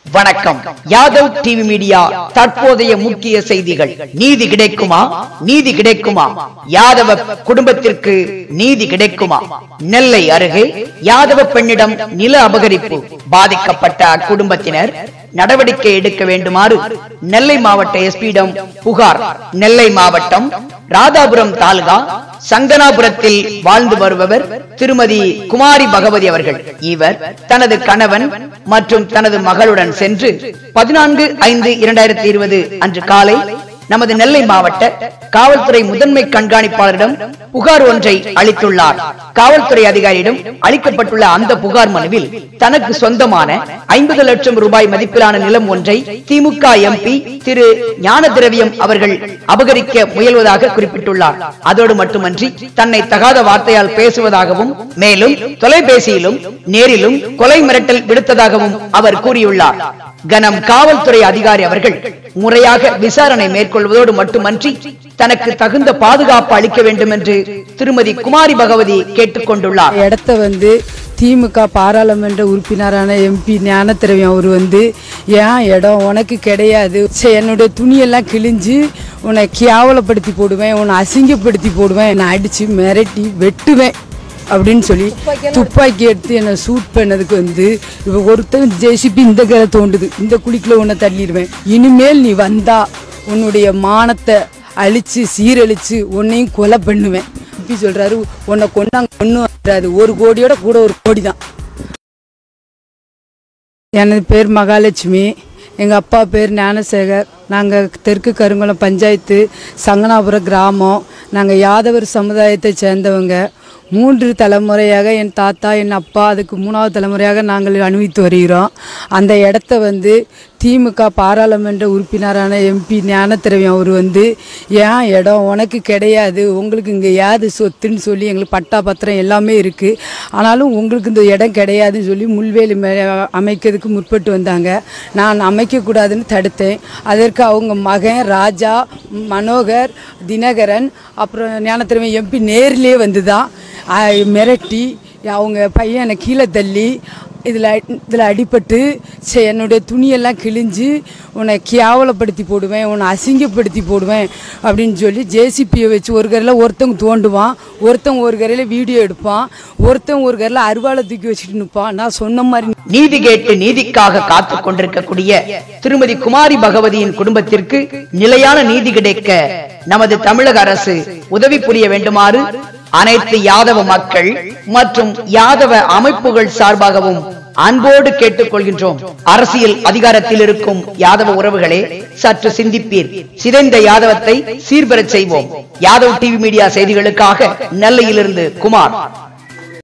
வணக்கம் Yadav TV media தற்போதைய முக்கிய செய்திகள் நீதி கிடைக்குமா நீதி கிடைக்குமா யாதவ குடும்பத்திற்கு நீதி கிடைக்குமா நெல்லை அருகே யாதவ பெண்ணிடம் நில அபகரிப்பு பாதிக்கப்பட்ட அக்குடும்பத்தினர் நடவடிக்கை எடுக்க வேண்டுமாறு நெல்லை மாவட்ட எஸ்பியிடம் புகார் நெல்லை மாவட்டம் ராதாபுரம் தாலுகா சங்கனாபுரத்தில் வாழ்ந்து வருபவர் திருமதி குமாரி பகவதி அவர்கள் இவர் தனது கணவன் மற்றும் தனது மகளுடன் சென்று பதினான்கு ஐந்து இரண்டாயிரத்தி இருபது அன்று காலை நமது நெல்லை மாவட்ட காவல்துறை முதன்மை கண்காணிப்பாளரிடம் புகார் ஒன்றை அளித்துள்ளார் காவல்துறை அதிகாரியிடம் அளிக்கப்பட்டுள்ள அந்த புகார் மனுவில் தனக்கு சொந்தமான ஐம்பது லட்சம் ரூபாய் மதிப்பிலான நிலம் ஒன்றை திமுக எம்பி திரு ஞான திரவியம் அவர்கள் அபகரிக்க முயல்வதாக குறிப்பிட்டுள்ளார் அதோடு மட்டுமன்றி தன்னை தகாத வார்த்தையால் பேசுவதாகவும் மேலும் தொலைபேசியிலும் நேரிலும் கொலை மிரட்டல் விடுத்ததாகவும் அவர் கூறியுள்ளார் கனம் காவல்துறை அதிகாரி அவர்கள் முறையாக விசாரணை மேற்கொள்வதோடு மட்டுமன்றி தனக்கு தகுந்த பாதுகாப்பு அளிக்க வேண்டும் என்று திருமதி குமாரி பகவதி கேட்டுக் கொண்டுள்ளார் இடத்த வந்து திமுக பாராளுமன்ற உறுப்பினரான எம்பி ஞானத்திரவியம் அவர் வந்து ஏன் இடம் உனக்கு கிடையாது சரி, என்னுடைய துணியெல்லாம் கிழிஞ்சு உன்னை கேவலப்படுத்தி போடுவேன் உன்னை அசிங்கப்படுத்தி போடுவேன் என்னை அடித்து மிரட்டி வெட்டுவேன் அப்படின்னு சொல்லி துப்பாக்கி எடுத்து என்னை ஷூட் பண்ணதுக்கு வந்து இப்போ ஒருத்தன் ஜேசிபி இந்த கரை தோண்டுது இந்த குழிக்குள்ள உன்னை தள்ளிடுவேன் இனிமேல் நீ வந்தா உன்னுடைய மானத்தை அழிச்சு சீரழிச்சு உன்னையும் கொலை பண்ணுவேன் இப்படி சொல்றாரு உன்னை கொண்டாங்க ஒன்றும் வராது ஒரு கோடியோட கூட ஒரு கோடி தான் எனது பேர் மகாலட்சுமி எங்கள் அப்பா பேர் ஞானசேகர் நாங்கள் தெற்கு கருங்குளம் பஞ்சாயத்து சங்கனாபுரம் கிராமம் நாங்கள் யாதவர் சமுதாயத்தை சேர்ந்தவங்க மூன்று தலைமுறையாக என் தாத்தா என் அப்பா அதுக்கு மூணாவது தலைமுறையாக நாங்கள் அனுபவித்து வருகிறோம் அந்த இடத்த வந்து திமுக பாராளுமன்ற உறுப்பினரான எம்பி ஞானத்திரவியம் அவர் வந்து ஏன் இடம் உனக்கு கிடையாது உங்களுக்கு இங்கே யாது சொத்துன்னு சொல்லி எங்களுக்கு பட்டா பத்திரம் எல்லாமே இருக்குது ஆனாலும் உங்களுக்கு இந்த இடம் கிடையாதுன்னு சொல்லி முள்வேலி மே அமைக்கிறதுக்கு முற்பட்டு வந்தாங்க நான் அமைக்கக்கூடாதுன்னு தடுத்தேன் அதற்கு அவங்க மகன் ராஜா மனோகர் தினகரன் அப்புறம் ஞானத்திறமை எம்பி நேர்லேயே வந்து தான் மிரட்டி அவங்க பையனை கீழே தள்ளி இதில் இதில் அடிபட்டு சரி என்னுடைய துணியெல்லாம் கிழிஞ்சு உன்னை கேவலப்படுத்தி போடுவேன் உன்னை அசிங்கப்படுத்தி போடுவேன் அப்படின்னு சொல்லி ஜேசிபியை வச்சு ஒரு கரையில் ஒருத்தவங்க தோண்டுவான் ஒருத்தவங்க ஒரு கரையில் வீடியோ எடுப்பான் ஒருத்தவங்க ஒரு கரையில் அருவாளை தூக்கி வச்சுட்டு நிற்பான் நான் சொன்ன மாதிரி நீதி கேட்டு நீதிக்காக காத்துக் கொண்டிருக்கக்கூடிய திருமதி குமாரி பகவதியின் குடும்பத்திற்கு நிலையான நீதி கிடைக்க நமது தமிழக அரசு உதவி புரிய வேண்டுமாறு அனைத்து யாதவ மக்கள் மற்றும் யாதவ அமைப்புகள் சார்பாகவும் அன்போடு கேட்டுக்கொள்கின்றோம் அரசியல் அதிகாரத்தில் இருக்கும் யாதவ உறவுகளே சற்று சிந்திப்பீர் சிதைந்த யாதவத்தை சீர்பெறச் செய்வோம் யாதவ் டிவி மீடியா செய்திகளுக்காக நெல்லையிலிருந்து குமார்